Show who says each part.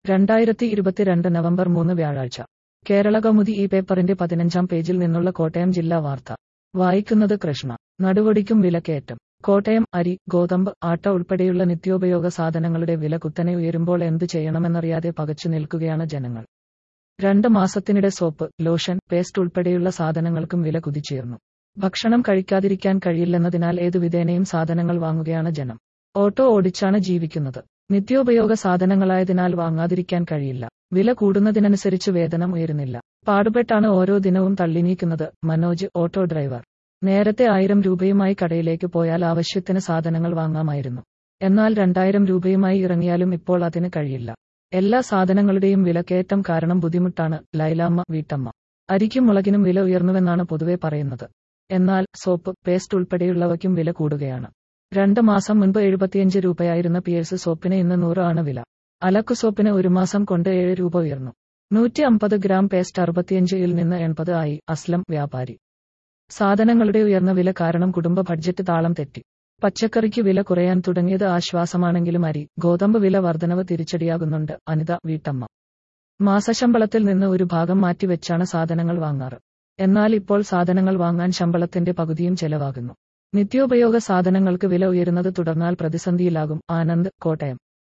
Speaker 1: രണ്ടായിരത്തി ഇരുപത്തിരണ്ട് നവംബർ മൂന്ന് വ്യാഴാഴ്ച കേരള കൗമുദി ഈ പേപ്പറിന്റെ പതിനഞ്ചാം പേജിൽ നിന്നുള്ള കോട്ടയം ജില്ലാ വാർത്ത വായിക്കുന്നത് കൃഷ്ണ നടുവൊടിക്കും വിലക്കയറ്റം കോട്ടയം അരി ഗോതമ്പ് ആട്ട ഉൾപ്പെടെയുള്ള നിത്യോപയോഗ സാധനങ്ങളുടെ വില കുത്തനെ ഉയരുമ്പോൾ എന്തു ചെയ്യണമെന്നറിയാതെ പകച്ചു നിൽക്കുകയാണ് ജനങ്ങൾ രണ്ട് മാസത്തിനിടെ സോപ്പ് ലോഷൻ പേസ്റ്റ് ഉൾപ്പെടെയുള്ള സാധനങ്ങൾക്കും വില കുതിച്ചുയർന്നു ഭക്ഷണം കഴിക്കാതിരിക്കാൻ കഴിയില്ലെന്നതിനാൽ ഏതു വിധേനയും സാധനങ്ങൾ വാങ്ങുകയാണ് ജനം ഓട്ടോ ഓടിച്ചാണ് ജീവിക്കുന്നത് നിത്യോപയോഗ സാധനങ്ങളായതിനാൽ വാങ്ങാതിരിക്കാൻ കഴിയില്ല വില കൂടുന്നതിനനുസരിച്ച് വേതനം ഉയരുന്നില്ല പാടുപെട്ടാണ് ഓരോ ദിനവും തള്ളിനീക്കുന്നത് മനോജ് ഓട്ടോ ഡ്രൈവർ നേരത്തെ ആയിരം രൂപയുമായി കടയിലേക്ക് പോയാൽ ആവശ്യത്തിന് സാധനങ്ങൾ വാങ്ങാമായിരുന്നു എന്നാൽ രണ്ടായിരം രൂപയുമായി ഇറങ്ങിയാലും ഇപ്പോൾ അതിന് കഴിയില്ല എല്ലാ സാധനങ്ങളുടെയും വിലക്കയറ്റം കാരണം ബുദ്ധിമുട്ടാണ് ലൈലാമ്മ വീട്ടമ്മ അരിക്കും മുളകിനും വില ഉയർന്നുവെന്നാണ് പൊതുവെ പറയുന്നത് എന്നാൽ സോപ്പ് പേസ്റ്റ് ഉൾപ്പെടെയുള്ളവയ്ക്കും വില കൂടുകയാണ് രണ്ട് മാസം മുൻപ് എഴുപത്തിയഞ്ച് രൂപയായിരുന്ന പിയേഴ്സ് സോപ്പിന് ഇന്ന് നൂറ് ആണ് വില അലക്കു സോപ്പിന് ഒരു മാസം കൊണ്ട് ഏഴ് രൂപ ഉയർന്നു നൂറ്റി അമ്പത് ഗ്രാം പേസ്റ്റ് അറുപത്തിയഞ്ചിൽ നിന്ന് എൺപത് ആയി അസ്ലം വ്യാപാരി സാധനങ്ങളുടെ ഉയർന്ന വില കാരണം കുടുംബ ബഡ്ജറ്റ് താളം തെറ്റി പച്ചക്കറിക്ക് വില കുറയാൻ തുടങ്ങിയത് ആശ്വാസമാണെങ്കിലും അരി ഗോതമ്പ് വില വർധനവ് തിരിച്ചടിയാകുന്നുണ്ട് അനിത വീട്ടമ്മ മാസശമ്പളത്തിൽ നിന്ന് ഒരു ഭാഗം മാറ്റിവെച്ചാണ് സാധനങ്ങൾ വാങ്ങാറ് എന്നാൽ ഇപ്പോൾ സാധനങ്ങൾ വാങ്ങാൻ ശമ്പളത്തിന്റെ പകുതിയും ചെലവാകുന്നു നിത്യോപയോഗ സാധനങ്ങൾക്ക് വില ഉയരുന്നത് തുടർന്നാൽ പ്രതിസന്ധിയിലാകും ആനന്ദ് കോട്ടയം